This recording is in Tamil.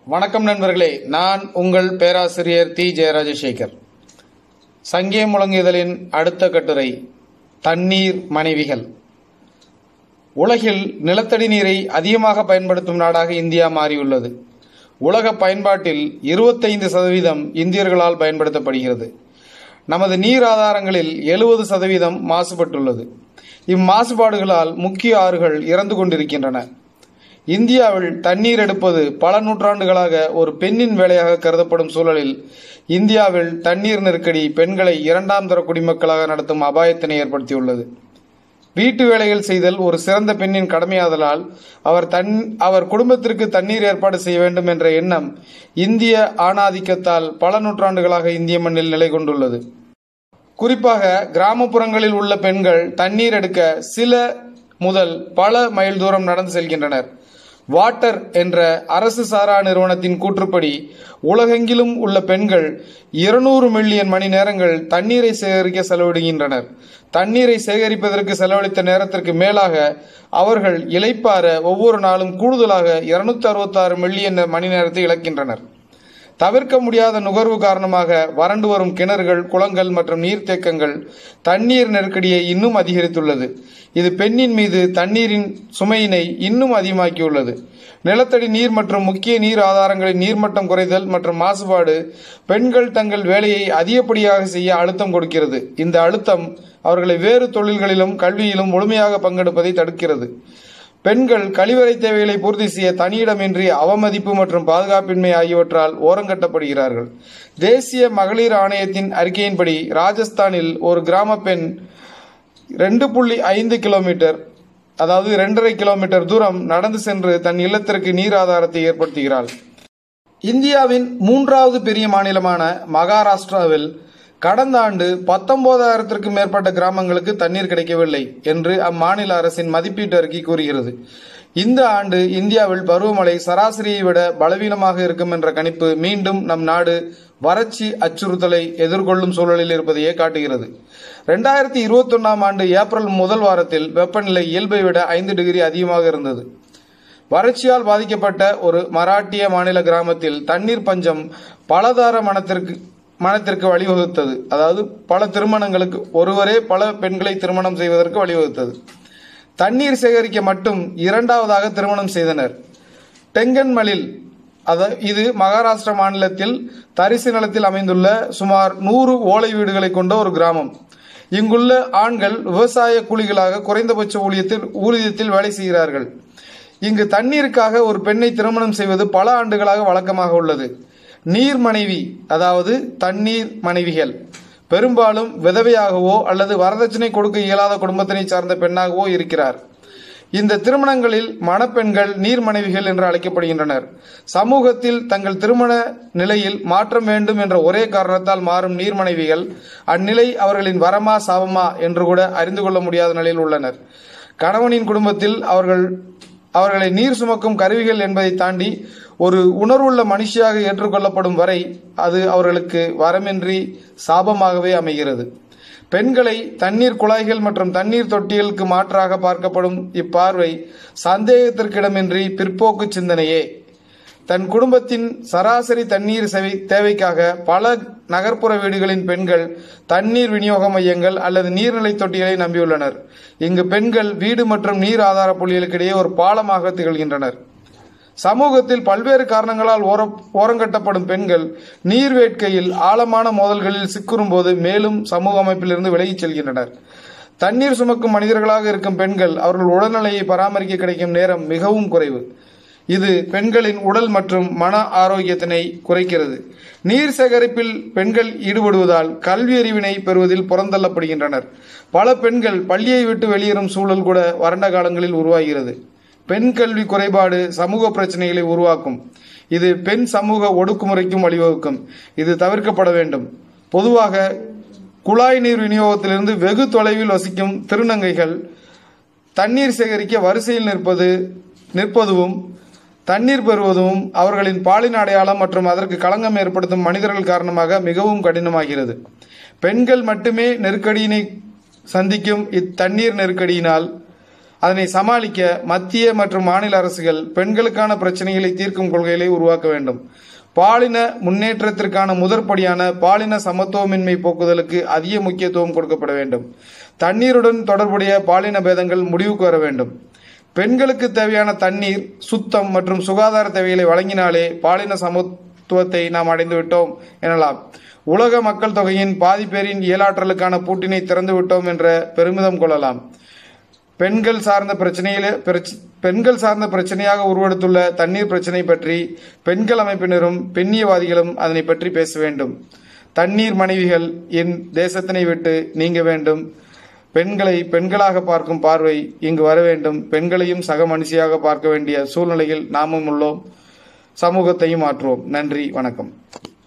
வணக்கம் நண்பர்களே நான் உங்கள் பேராசிரியர் தி ஜெயராஜசேகர் சங்கே முழங்குதலின் அடுத்த கட்டுரை தண்ணீர் மனைவிகள் உலகில் நிலத்தடி நீரை அதிகமாக பயன்படுத்தும் நாடாக இந்தியா மாறியுள்ளது உலக பயன்பாட்டில் இருபத்தைந்து சதவீதம் இந்தியர்களால் பயன்படுத்தப்படுகிறது நமது நீர் ஆதாரங்களில் எழுபது சதவீதம் மாசுபட்டுள்ளது இம்மாசுபாடுகளால் முக்கிய ஆறுகள் இறந்து கொண்டிருக்கின்றன இந்தியாவில் தண்ணீர் எடுப்பது பல நூற்றாண்டுகளாக ஒரு பெண்ணின் வேலையாக கருதப்படும் சூழலில் இந்தியாவில் தண்ணீர் நெருக்கடி பெண்களை இரண்டாம் தர குடிமக்களாக நடத்தும் அபாயத்தினை ஏற்படுத்தியுள்ளது வீட்டு வேலைகள் செய்தல் ஒரு சிறந்த பெண்ணின் கடமையாதலால் அவர் தன் அவர் குடும்பத்திற்கு தண்ணீர் ஏற்பாடு செய்ய வேண்டும் என்ற எண்ணம் இந்திய ஆணாதிக்கத்தால் பல நூற்றாண்டுகளாக இந்திய மண்ணில் நிலை கொண்டுள்ளது குறிப்பாக கிராமப்புறங்களில் உள்ள பெண்கள் தண்ணீர் எடுக்க சில முதல் பல மைல் தூரம் நடந்து செல்கின்றனர் வாட்டர் என்ற அரசு சாரா நிறுவனத்தின் கூற்றுப்படி உலகெங்கிலும் உள்ள பெண்கள் இருநூறு மில்லியன் மணி நேரங்கள் தண்ணீரை சேகரிக்க செலவிடுகின்றனர் தண்ணீரை சேகரிப்பதற்கு செலவழித்த நேரத்திற்கு மேலாக அவர்கள் இளைப்பாற ஒவ்வொரு நாளும் கூடுதலாக இருநூத்தி அறுபத்தாறு மில்லியன் மணி நேரத்தை இழக்கின்றனர் தவிர்க்க முடியாத நுகர்வு காரணமாக வறண்டு வரும் கிணறுகள் குளங்கள் மற்றும் நீர்த்தேக்கங்கள் தண்ணீர் நெருக்கடியை இன்னும் அதிகரித்துள்ளது இது பெண்ணின் மீது தண்ணீரின் சுமையினை இன்னும் அதிகமாக்கியுள்ளது நிலத்தடி நீர் மற்றும் முக்கிய நீர் ஆதாரங்களின் நீர்மட்டம் குறைதல் மற்றும் மாசுபாடு பெண்கள் தங்கள் வேலையை அதிகப்படியாக செய்ய அழுத்தம் கொடுக்கிறது இந்த அழுத்தம் அவர்களை வேறு தொழில்களிலும் கல்வியிலும் முழுமையாக பங்கெடுப்பதை தடுக்கிறது பெண்கள் கழிவறை தேவைகளை பூர்த்தி செய்ய தனியிடமின்றி அவமதிப்பு மற்றும் பாதுகாப்பின்மை ஆகியவற்றால் ஓரங்கட்டப்படுகிறார்கள் தேசிய மகளிர் ஆணையத்தின் அறிக்கையின்படி ராஜஸ்தானில் ஒரு கிராம பெண் ரெண்டு புள்ளி ஐந்து கிலோமீட்டர் அதாவது இரண்டரை கிலோமீட்டர் தூரம் நடந்து சென்று தன் இல்லத்திற்கு நீர் ஆதாரத்தை ஏற்படுத்துகிறாள் இந்தியாவின் மூன்றாவது பெரிய மாநிலமான மகாராஷ்டிராவில் கடந்த ஆண்டு பத்தொன்பதாயிரத்திற்கும் மேற்பட்ட கிராமங்களுக்கு தண்ணீர் கிடைக்கவில்லை என்று அம்மாநில அரசின் மதிப்பீட்டு அறிக்கை கூறுகிறது இந்த ஆண்டு இந்தியாவில் பருவமழை சராசரியை விட பலவீனமாக இருக்கும் என்ற கணிப்பு மீண்டும் நம் நாடு வறட்சி அச்சுறுத்தலை எதிர்கொள்ளும் சூழலில் இருப்பதையே காட்டுகிறது ரெண்டாயிரத்தி இருபத்தி ஒன்னாம் ஆண்டு ஏப்ரல் முதல் வாரத்தில் வெப்பநிலை இயல்பை விட ஐந்து டிகிரி அதிகமாக இருந்தது வறட்சியால் பாதிக்கப்பட்ட ஒரு மராட்டிய மாநில கிராமத்தில் தண்ணீர் பஞ்சம் பலதார மனத்திற்கு மனத்திற்கு வழிவகுத்தது அதாவது பல திருமணங்களுக்கு ஒருவரே பல பெண்களை திருமணம் செய்வதற்கு வழிவகுத்தது தண்ணீர் சேகரிக்க மட்டும் இரண்டாவதாக திருமணம் செய்தனர் டெங்கன்மலில் அத இது மகாராஷ்டிரா மாநிலத்தில் தரிசு நிலத்தில் அமைந்துள்ள சுமார் நூறு ஓலை வீடுகளை கொண்ட ஒரு கிராமம் இங்குள்ள ஆண்கள் விவசாய கூலிகளாக குறைந்தபட்ச ஊழியத்தில் ஊதியத்தில் வேலை செய்கிறார்கள் இங்கு தண்ணீருக்காக ஒரு பெண்ணை திருமணம் செய்வது பல ஆண்டுகளாக வழக்கமாக உள்ளது நீர் மனைவி அதாவது தண்ணீர் மனைவிகள் பெரும்பாலும் விதவையாகவோ அல்லது வரதட்சணை கொடுக்க இயலாத குடும்பத்தினை சார்ந்த பெண்ணாகவோ இருக்கிறார் இந்த திருமணங்களில் மணப்பெண்கள் நீர் மனைவிகள் என்று அழைக்கப்படுகின்றனர் சமூகத்தில் தங்கள் திருமண நிலையில் மாற்றம் வேண்டும் என்ற ஒரே காரணத்தால் மாறும் நீர் மனைவிகள் அந்நிலை அவர்களின் வரமா சாபமா என்று கூட அறிந்து கொள்ள முடியாத நிலையில் உள்ளனர் கணவனின் குடும்பத்தில் அவர்கள் அவர்களை நீர் சுமக்கும் கருவிகள் என்பதை தாண்டி ஒரு உணர்வுள்ள மனுஷியாக ஏற்றுக்கொள்ளப்படும் வரை அது அவர்களுக்கு வரமின்றி சாபமாகவே அமைகிறது பெண்களை தண்ணீர் குழாய்கள் மற்றும் தண்ணீர் தொட்டிகளுக்கு மாற்றாக பார்க்கப்படும் இப்பார்வை சந்தேகத்திற்கிடமின்றி பிற்போக்கு சிந்தனையே தன் குடும்பத்தின் சராசரி தண்ணீர் சேவை தேவைக்காக பல நகர்ப்புற வீடுகளின் பெண்கள் தண்ணீர் விநியோக மையங்கள் அல்லது நீர்நிலை தொட்டிகளை நம்பியுள்ளனர் இங்கு பெண்கள் வீடு மற்றும் நீர் ஆதார புள்ளிகளுக்கிடையே ஒரு பாலமாக திகழ்கின்றனர் சமூகத்தில் பல்வேறு காரணங்களால் ஓர ஓரங்கட்டப்படும் பெண்கள் நீர் வேட்கையில் ஆழமான மோதல்களில் சிக்குறும் போது மேலும் சமூக அமைப்பிலிருந்து விலகிச் செல்கின்றனர் தண்ணீர் சுமக்கும் மனிதர்களாக இருக்கும் பெண்கள் அவர்கள் உடல்நிலையை பராமரிக்க கிடைக்கும் நேரம் மிகவும் குறைவு இது பெண்களின் உடல் மற்றும் மன ஆரோக்கியத்தினை குறைக்கிறது நீர் சேகரிப்பில் பெண்கள் ஈடுபடுவதால் கல்வி அறிவினை பெறுவதில் புறந்தள்ளப்படுகின்றனர் பல பெண்கள் பள்ளியை விட்டு வெளியேறும் சூழல் கூட வறண்ட காலங்களில் உருவாகிறது பெண் கல்வி குறைபாடு சமூக பிரச்சனைகளை உருவாக்கும் இது பெண் சமூக ஒடுக்குமுறைக்கும் வழிவகுக்கும் இது தவிர்க்கப்பட வேண்டும் பொதுவாக குழாய் நீர் விநியோகத்திலிருந்து வெகு தொலைவில் வசிக்கும் திருநங்கைகள் தண்ணீர் சேகரிக்க வரிசையில் நிற்பது நிற்பதும் தண்ணீர் பெறுவதும் அவர்களின் பாலின அடையாளம் மற்றும் அதற்கு களங்கம் ஏற்படுத்தும் மனிதர்கள் காரணமாக மிகவும் கடினமாகிறது பெண்கள் மட்டுமே நெருக்கடியினை சந்திக்கும் இத்தண்ணீர் நெருக்கடியினால் அதனை சமாளிக்க மத்திய மற்றும் மாநில அரசுகள் பெண்களுக்கான பிரச்சனைகளை தீர்க்கும் கொள்கைகளை உருவாக்க வேண்டும் பாலின முன்னேற்றத்திற்கான முதற்படியான பாலின சமத்துவமின்மை போக்குதலுக்கு அதிக முக்கியத்துவம் கொடுக்கப்பட வேண்டும் தண்ணீருடன் தொடர்புடைய பாலின பேதங்கள் முடிவுக்கு வர வேண்டும் பெண்களுக்கு தேவையான தண்ணீர் சுத்தம் மற்றும் சுகாதார தேவைகளை வழங்கினாலே பாலின சமத்துவத்தை நாம் அடைந்து விட்டோம் எனலாம் உலக மக்கள் தொகையின் பாதி பேரின் இயலாற்றலுக்கான பூட்டினை திறந்து விட்டோம் என்ற பெருமிதம் கொள்ளலாம் பெண்கள் சார்ந்த பிரச்சனையிலே பிரச்ச- பெண்கள் சார்ந்த பிரச்சனையாக உருவெடுத்துள்ள தண்ணீர் பிரச்சனை பற்றி பெண்கள் அமைப்பினரும் பெண்ணியவாதிகளும் அதனை பற்றி பேச வேண்டும் தண்ணீர் மனைவிகள் என் தேசத்தினை விட்டு நீங்க வேண்டும் பெண்களை பெண்களாக பார்க்கும் பார்வை இங்கு வர வேண்டும் பெண்களையும் சக மனுஷியாக பார்க்க வேண்டிய சூழ்நிலையில் நாமும் உள்ளோம் சமூகத்தையும் மாற்றுவோம் நன்றி வணக்கம்